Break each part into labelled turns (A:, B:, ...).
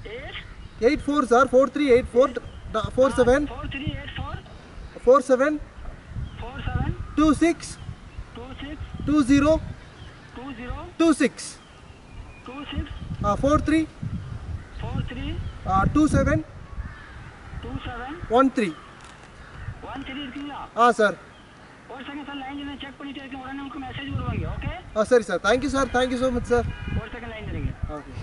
A: Eight
B: eight four sir four three eight four four seven
A: four three eight four
B: four seven
A: four seven
B: two six
A: two six
B: two zero
A: two zero
B: two six
A: two six
B: four three
A: four three
B: two seven
A: two seven
B: one three
A: one three இருக்கீங்களா
B: ஆ sir
A: ஒரு second sir line check பண்ணிட்டு இருக்கேன் உடனே உங்களுக்கு message வருவாங்க okay
B: ஆ சரி sir thank you sir thank you so much sir
A: ஒரு செகண்ட் லைன் இருங்க
B: ஓகே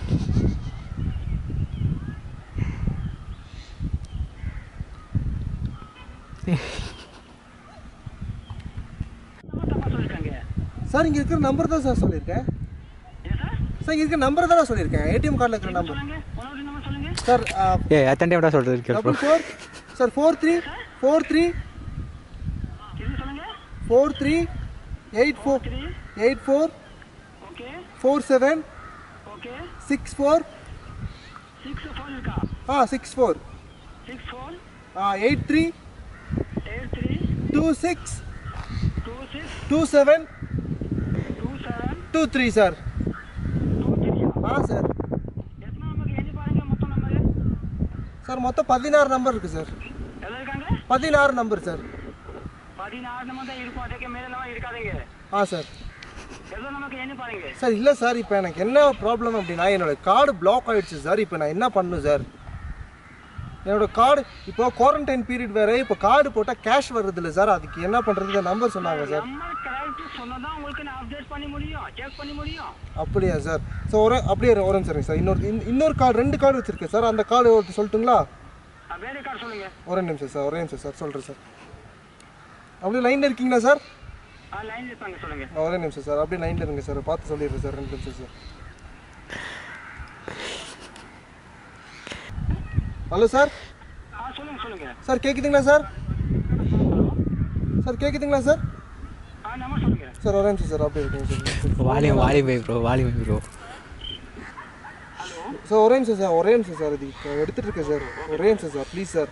A: நம்ம தப்பா சொல்லிருக்காங்க
B: சார் இங்கே இருக்கிற நம்பர் தான் சார் சொல்லியிருக்கேன்
A: ஏன் சார்
B: சார் இங்கே இருக்கிற நம்பர் தான் சொல்லியிருக்கேன் ஏடிஎம் கார்டில் இருக்கிற நம்பர்
A: சொல்லுங்க ஒன்னொரு நம்பர் சொல்லுங்க
B: சார்
C: ஏ எத்தனை டைம் தான் சொல்கிறது கேட்போம்
B: double four sir four three four three
A: இது சொல்லுங்க
B: four three eight four
A: three
B: eight four
A: okay
B: four seven
A: okay
B: six four
A: six four இருக்கா
B: ஆ சிக்ஸ் ஃபோர்
A: சிக்ஸ் ஃபோர்
B: ஆ eight three
A: eight three
B: two six
A: two six
B: two seven
A: two seven
B: two three sir
A: two த்ரீயா
B: ஆ sir
A: எத்தனை நமக்கு எண்ணி பாருங்க மொத்தம் நம்பர்
B: சார் மொத்தம் பதினாறு நம்பர் இருக்குது சார்
A: எல்லாம் இருக்காங்க
B: பதினாறு நம்பர் சார்
A: பதினாறு நம்பர் தான் இருக்கும் அதுக்கு மேல எல்லாம் இருக்காதுங்க
B: ஆ சார்
A: எல்லாம் நமக்கு எண்ணி பாருங்க
B: சார் இல்லை சார் இப்போ எனக்கு என்ன ப்ராப்ளம் அப்படின்னா என்னோட கார்டு பிளாக் ஆயிடுச்சு சார் இப்போ நான் என்ன பண்ணணும் சார் என்னோட கார்டு இப்போ குவாரண்டைன் பீரியட் வேறு இப்போ கார்டு போட்டால் கேஷ் வர்றது இல்லை சார் அதுக்கு என்ன பண்ணுறதுக்கு நம்பர் சொன்னாங்க சார்
A: நம்பர் கரெக்ட் சொன்னதான் உங்களுக்கு நான் அப்டேட் பண்ண முடியும் செக் பண்ண முடியும்
B: அப்படியா சார் ஸோ ஒரு அப்படியே ஒரு ஒரு நிமிஷம் சார் இன்னொரு இன்ன- இன்னொரு கார்டு ரெண்டு கார்டு வச்சுருக்கேன் சார் அந்த கார்டு ஒருத்தர் சொல்லட்டுங்களா
A: ஆ, வேற கார்டு சொல்லுங்க
B: ஒரே நிமிஷம் சார் ஒரே நிமிஷம் சார் சொல்கிறேன் சார் அப்படியே லைனில் இருக்கீங்களா சார்
A: ஆ லைன் இருப்பாங்க சொல்லுங்க
B: ஒரே நிமிஷம் சார் அப்படியே லைனில் இருங்க சார் பார்த்து சொல்லிடுறேன் சார் ரெண்டு நிமிஷம் சார் ஹலோ சார்
A: ஆ சொல்லுங்க சொல்லுங்க
B: சார் கேட்குதுங்களா சார் சார் கேட்குதுங்களா சார்
A: ஆ நம்பர் சொல்லுங்க
B: சார் ஒரே நிமிஷம் சார் அப்படியே இருக்குங்க சார்
C: வாலியம் வாலியம் போய் ப்ரோ வாலியம் போய் ப்ரோ
A: ஹலோ
B: சார் ஒரே நிமிஷம் சார் ஒரே நிமிஷம் சார் இது இப்போ எடுத்துட்டு இருக்கேன் சார் ஒரே நிமிஷம் sir please sir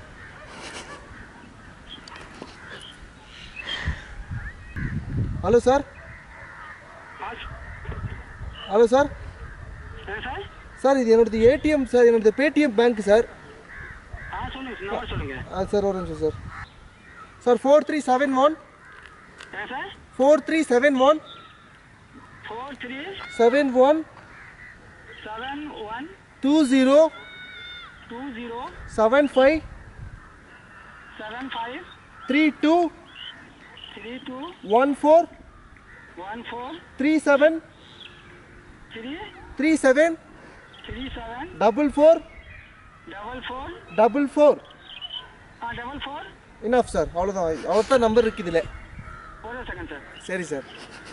B: hello sir
A: ஆ
B: ஹலோ சார்
A: என்ன சார்
B: சார் இது என்னோடது ஏடிஎம் சார் என்னோடது பேடிஎம் பேங்க் சார்
A: ஆ சொல்லுங்க நம்பர் சொல்லுங்க
B: ஆ சார் ஒரு நிமிஷம் sir sir four three seven one
A: என்ன sir
B: four three seven one
A: four three
B: seven one
A: seven one
B: two zero
A: two zero
B: seven five
A: seven five
B: three two
A: three two
B: one four
A: one four
B: three seven
A: three
B: three seven
A: three seven
B: double four
A: double four
B: double four
A: ஆ double four
B: enough sir அவ்வளோதான் அவர் தான் number இருக்குது இதில்
A: ஒரு second sir
B: சரி sir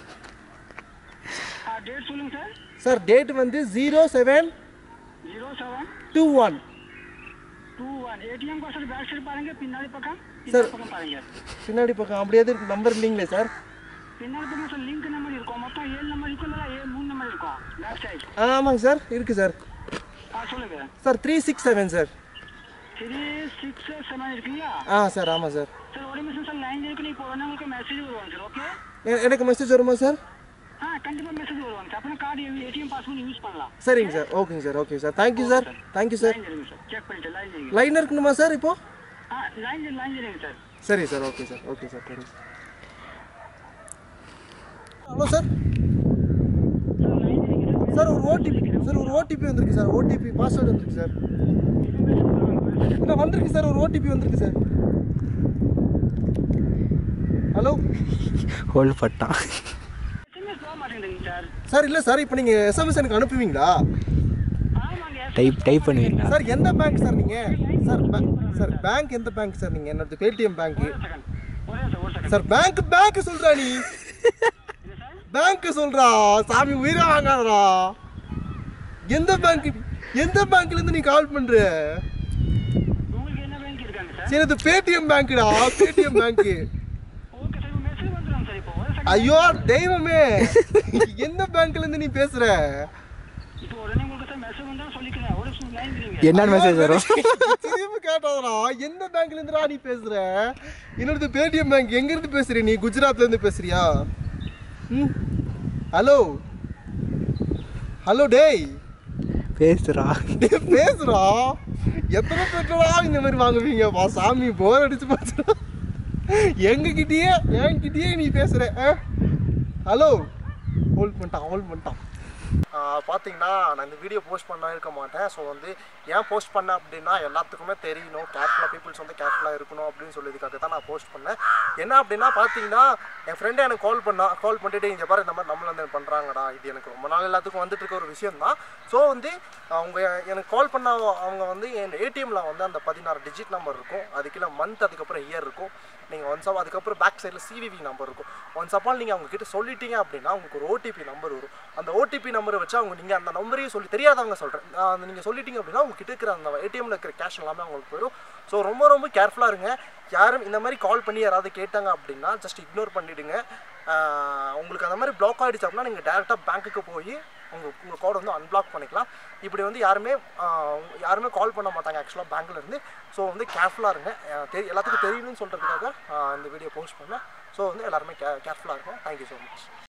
A: ஆ date சொல்லுங்க சார்
B: சார் டேட் வந்து zero seven
A: zero seven
B: two one
A: two one ATM கோசம் பேக் சைடு பாருங்க பின்னாடி பக்கம்
B: Sir.
A: பின்னாடி பக்கம் பாருங்க
B: பின்னாடி பக்கம் அப்படியே நம்பர் இல்லைங்களே சார்
A: பின்னாடி பக்கம் சார் லிங்க் நம்பர் இருக்கும் மொத்தம் ஏழு நம்பர் இருக்கும் இல்லை ஏழு மூணு நம்பர் இருக்கும் பேக் சைடு
B: ஆ ஆமாங்க சார் இருக்குது சார்
A: ஆ சொல்லுங்க
B: sir three six seven sir
A: three six seven இருக்குங்களா
B: ஆ சார் ஆமாம் சார்
A: சார் ஒரு நிமிஷம் சார் லைன் இருக்கு இப்போ உடனே உங்களுக்கு மெசேஜ் வருவாங்க சார் ஓகே
B: எ- எனக்கு மெசேஜ் வருமா சார்
A: ஆ கண்டிப்பாக மெசேஜ் வருவாங்க சார் அப்புறம் கார்டு ஏடிஎம் பாஸ்போர்ட் யூஸ் பண்ணலாம்
B: சரிங்க சார் ஓகேங்க sir okay sir thank you sir thank you sir
A: line இருங்க சார் செக் பண்ணிட்டு லைன் இருங்க
B: லைன் இருக்கணுமா சார் இப்போ
A: ஆ லைன் லைன் இருங்க சார்
B: சரி sir okay sir okay sir thank you hello sir
A: sir line இருங்க சார்
B: சார் ஒரு ஓடிபி சார் ஒரு ஓடிபி வந்திருக்கு சார் ஓடிபி பாஸ்வேர்டு வந்திருக்கு சார் இல்லை வந்திருக்கு சார் ஒரு ஓடிபி வந்திருக்கு sir hello
C: hold button
A: SMS போக மாட்டேங்குதுங்க சார்
B: சார் இல்லை சார் இப்போ நீங்கள் எஸ்எம்எஸ் எனக்கு அனுப்புவீங்களா
A: ஆமாங்க
C: டைப் டைப் பண்ணுவீங்களா
B: சார் எந்த பேங்க் சார் நீங்கள் சார் பே- சார் பேங்க் எந்த பேங்க் சார் நீங்கள் என்னோட பேடிஎம் பேங்க்கு
A: செகண்ட் ஒரே சார் ஒரு செகண்ட்
B: சார் பேங்க் பேங்க் சொல்கிறா நீ
A: என்ன சார்
B: பேங்க் சொல்கிறா சாமி உயிரை வாங்காதடா எந்த பேங்க் எந்த பேங்க்லேருந்து நீ கால் பண்ணுற
A: உங்களுக்கு என்ன பேங்க் இருக்காங்க சார்
B: சரி இது பேடிஎம் பேங்க்டா பேடிஎம் பேங்க்கு
A: ஓகே சார் மெசேஜ் வந்துடும் சார் இப்போ ஒரு செகண்ட்
B: ஐயோ தெய்வமே எந்த பேங்க்ல இருந்து நீ பேசுற
A: இப்போ உடனே உங்களுக்கு சார் மெசேஜ் வந்தால் சொல்லிக்கிறேன் ஒரு லைன் இருங்க
C: என்னன்னு மெசேஜ் வரும்
B: திரும்பி கேட்டாதடா எந்த பேங்க்ல இருந்துடா நீ பேசுற என்னோட பேடிஎம் பேங்க் எங்க இருந்து பேசுற நீ குஜராத்ல இருந்து பேசுறியா ம் ஹலோ ஹலோ டேய்
C: பேசுறா
B: டேய், பேசுறா எத்தனை பேர்டா இந்த மாதிரி வாங்குவீங்கப்பா சாமி போர் அடிச்சு பாத்துடா எங்ககிட்டயே என்கிட்டயே நீ பேசுற ஹலோ ஹோல்ட் பண்ணிட்டான் ஹோல்ட் பண்ணிட்டான் பார்த்தீங்கன்னா நான் இந்த வீடியோ போஸ்ட் பண்ண இருக்க மாட்டேன் ஸோ வந்து ஏன் போஸ்ட் பண்ணேன் அப்படின்னா எல்லாத்துக்குமே தெரியணும் கேர்ஃபுல்லாக பீப்புள்ஸ் வந்து கேர்ஃபுல்லாக இருக்கணும் அப்படின்னு சொல்லியதுக்காக தான் நான் போஸ்ட் பண்ணேன் என்ன அப்படின்னா பார்த்தீங்கன்னா என் ஃப்ரெண்டு எனக்கு கால் பண்ணா கால் பண்ணிட்டு இங்கே பாரு இந்த மாதிரி நம்மள வந்து பண்ணுறாங்கடா இது எனக்கு ரொம்ப நாள் எல்லாத்துக்கும் வந்துட்டு இருக்க ஒரு விஷயம் தான் ஸோ வந்து அவங்க எனக்கு கால் பண்ண அவங்க வந்து என் ஏடிஎம்மில் வந்து அந்த பதினாறு டிஜிட் நம்பர் இருக்கும் அது கீழே மந்த் அதுக்கப்புறம் இயர் இருக்கும் நீங்கள் ஒன்ஸ் அப் அதுக்கப்புறம் பேக் சைடில் சிவிவி நம்பர் இருக்கும் ஒன்ஸ் அப்பால் நீங்கள் அவங்க கிட்ட சொல்லிட்டீங்க அப்படின்னா உங்களுக்கு ஒரு ஓடிபி நம்பர் வரும் அந்த ஓடிபி நம்பரை வச்சு அவங்க நீங்கள் அந்த நம்பரையும் சொல்லி தெரியாதவங்க சொல்கிறேன் அந்த நீங்கள் சொல்லிட்டீங்க அப்படின்னா உங்ககிட்ட இருக்கிற அந்த ஏடிஎம்ல இருக்கிற கேஷ் எல்லாமே அவங்களுக்கு போயிடும் ஸோ ரொம்ப ரொம்ப கேர்ஃபுல்லாக இருங்க யாரும் இந்த மாதிரி கால் பண்ணி யாராவது கேட்டாங்க அப்படின்னா ஜஸ்ட் இக்னோர் பண்ணிவிடுங்க உங்களுக்கு அந்த மாதிரி பிளாக் ஆகிடுச்சு அப்படின்னா நீங்கள் டேரெக்டாக பேங்க்குக்கு போய் உங்கள் உங்கள் கோடை வந்து அன்பிளாக் பண்ணிக்கலாம் இப்படி வந்து யாருமே ஆஹ் யாருமே கால் பண்ண மாட்டாங்க ஆக்சுவலாக பேங்க்ல இருந்து ஸோ வந்து கேர்ஃபுல்லாக இருங்க அஹ் தெரி எல்லாத்துக்கும் தெரியணும்னு சொல்கிறதுக்காக இந்த வீடியோ போஸ்ட் பண்ணேன் ஸோ வந்து எல்லாருமே கே கேர்ஃபுல்லாக இருக்கும் தேங்க்யூ ஸோ மச்